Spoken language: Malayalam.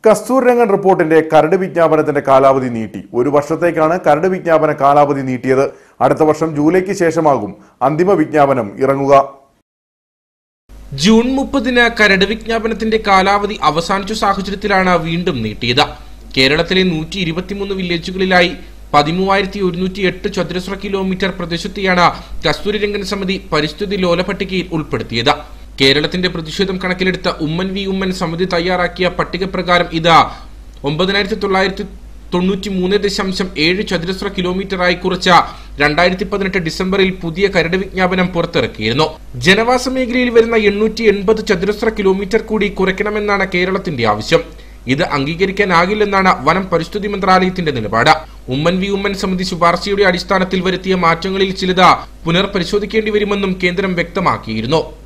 കസ്തൂരിരംഗൻ റിപ്പോർട്ടിന്റെ കരട് വിജ്ഞാപനത്തിന്റെ കാലാവധി നീട്ടി ഒരു വർഷത്തേക്കാണ് കരട് വിജ്ഞാപന കാലാവധി നീട്ടിയത് അടുത്ത വർഷം ജൂലൈക്ക് ശേഷമാകും അന്തിമ വിജ്ഞാപനം ഇറങ്ങുക ജൂൺ മുപ്പതിന് കരട് വിജ്ഞാപനത്തിന്റെ കാലാവധി അവസാനിച്ച സാഹചര്യത്തിലാണ് വീണ്ടും നീട്ടിയത് കേരളത്തിലെ നൂറ്റി ഇരുപത്തിമൂന്ന് വില്ലേജുകളിലായി പതിമൂവായിരത്തി ഒരുന്നൂറ്റി എട്ട് ചതുരശ്ര കിലോമീറ്റർ പ്രദേശത്തെയാണ് കസ്തൂരിരംഗൻ സമിതി പരിസ്ഥിതി ലോല പട്ടികയിൽ ഉൾപ്പെടുത്തിയത് കേരളത്തിന്റെ പ്രതിഷേധം കണക്കിലെടുത്ത ഉമ്മൻ വി ഉമ്മൻ സമിതി തയ്യാറാക്കിയ പട്ടിക പ്രകാരം ഇത് ഒമ്പതിനായിരത്തി തൊള്ളായിരത്തി തൊണ്ണൂറ്റി മൂന്ന് ദശാംശം ഏഴ് ചതുരശ്ര കിലോമീറ്ററായി കുറച്ച രണ്ടായിരത്തി പതിനെട്ട് ഡിസംബറിൽ പുതിയ കരട് വിജ്ഞാപനം പുറത്തിറക്കിയിരുന്നു ജനവാസ മേഖലയിൽ വരുന്ന എണ്ണൂറ്റി എൺപത് ചതുരശ്ര കിലോമീറ്റർ കൂടി കുറയ്ക്കണമെന്നാണ് കേരളത്തിന്റെ ആവശ്യം ഇത് അംഗീകരിക്കാനാകില്ലെന്നാണ് വനം പരിസ്ഥിതി മന്ത്രാലയത്തിന്റെ നിലപാട് ഉമ്മൻ വി ഉമ്മൻ സമിതി ശുപാർശയുടെ അടിസ്ഥാനത്തിൽ വരുത്തിയ മാറ്റങ്ങളിൽ ചിലത് പുനർപരിശോധിക്കേണ്ടി വരുമെന്നും കേന്ദ്രം വ്യക്തമാക്കിയിരുന്നു